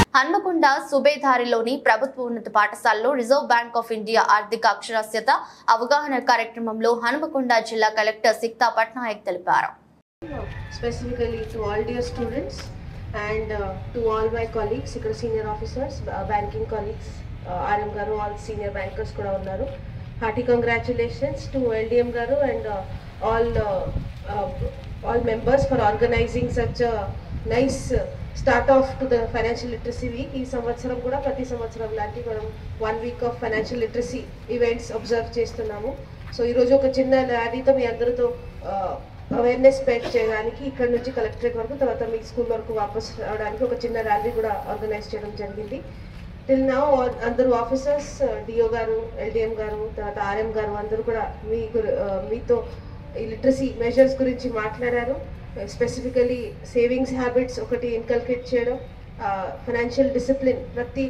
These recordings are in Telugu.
హన్మకొండ సుబేదారిలోని ప్రభుత్వ ఉన్నత పాఠశాలలో రిజర్వ్ బ్యాంక్ ఆఫ్ ఇండియా ఆర్థిక అక్షరాస్యత అవగాహన కార్యక్రమంలో హన్మకొండ జిల్లా కలెక్టర్ సిక్తా పట్నాయక్ తెలిపారు specifically to all dear students and uh, to all my colleagues, ఇక్కడ senior officers, uh, banking colleagues, uh, RM గారు all senior bankers కూడా ఉన్నారు హార్టీ కంగ్రాచులేషన్స్ టు ఎల్డిఎం గారు and all all members for organising such nice start of to the financial literacy week ఈ సంవత్సరం కూడా ప్రతి సంవత్సరం లాంటి మనం one week of financial literacy events observe చేస్తున్నాము సో ఈరోజు ఒక చిన్న ర్యాలీతో మీ అందరితో అవేర్నెస్ స్ప్రెడ్ చేయడానికి ఇక్కడ నుంచి కలెక్టరేట్ వరకు తర్వాత మీ స్కూల్ వరకు వాపస్ రావడానికి ఒక చిన్న ర్యాలీ కూడా ఆర్గనైజ్ చేయడం జరిగింది టిల్ నా అందరూ ఆఫీసర్స్ డిఓ గారు ఎల్డిఎం గారు తర్వాత ఆర్ఎం గారు అందరూ కూడా మీ గురి- ఆ, మీతో ఈ లిటరసీ మెజర్స్ గురించి మాట్లాడారు స్పెసిఫికలీ సేవింగ్స్ హ్యాబిట్స్ ఒకటి ఇన్కల్కేట్ చేయడం ఫైనాన్షియల్ డిసిప్లిన్ ప్రతి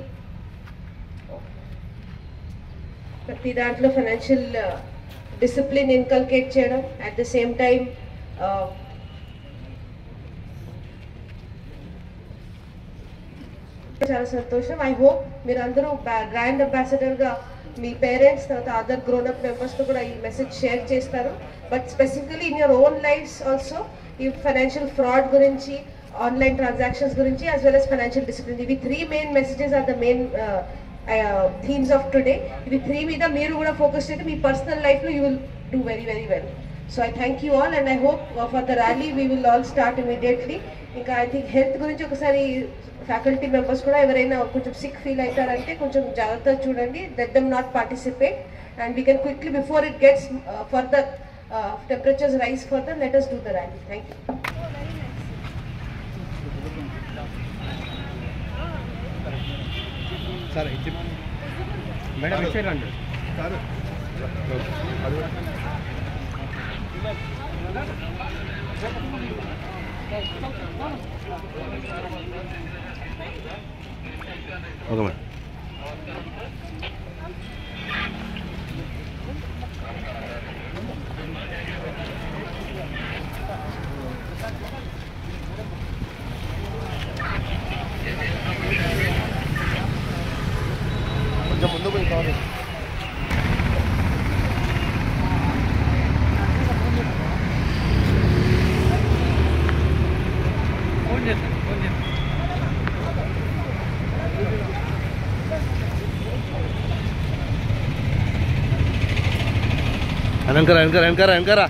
ప్రతి దాంట్లో ఫైనాన్షియల్ డిసిప్లిన్ ఇన్కల్కేట్ చేయడం అట్ ద సేమ్ టైం చాలా సంతోషం ఐ హోప్ మీరు అందరూ గ్రాండ్ అంబాసిడర్గా మీ పేరెంట్స్ తర్వాత అదర్ గ్రోన్ అప్ మెంబర్స్తో కూడా ఈ మెసేజ్ షేర్ చేస్తారు but specifically in your own lives also ఈ ఫైనాన్షియల్ ఫ్రాడ్ గురించి ఆన్లైన్ ట్రాన్సాక్షన్స్ గురించి as well as financial discipline ఇవి three main messages are the main themes of today ఇవి త్రీ మీద మీరు కూడా ఫోకస్ చేస్తే మీ పర్సనల్ లైఫ్లో you will do very very well so I thank you all and I hope for the rally we will all start immediately ఇంకా ఐ థింక్ హెల్త్ గురించి ఒకసారి ఫ్యాకల్టీ మెంబర్స్ కూడా ఎవరైనా కొంచెం సిక్ ఫీల్ అవుతారంటే కొంచెం జాగ్రత్తగా చూడండి let them not participate and we can quickly before it gets further temperatures rise further let us do the rally thank you sir ఇది మేడం ఇచ్చే రండి సార్ ఓకే మేడం కొంచెం ముందు పోయి కావాలి వెనకరా వెనకరా వెనకరా వెనకరా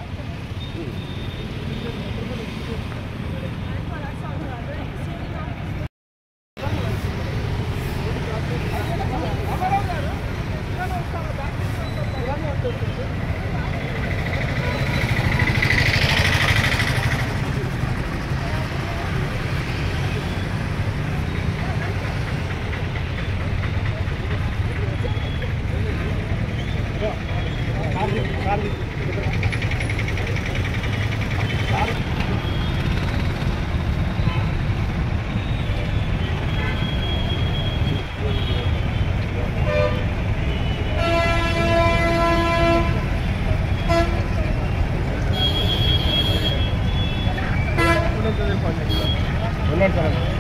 ఉన్నాడు సార్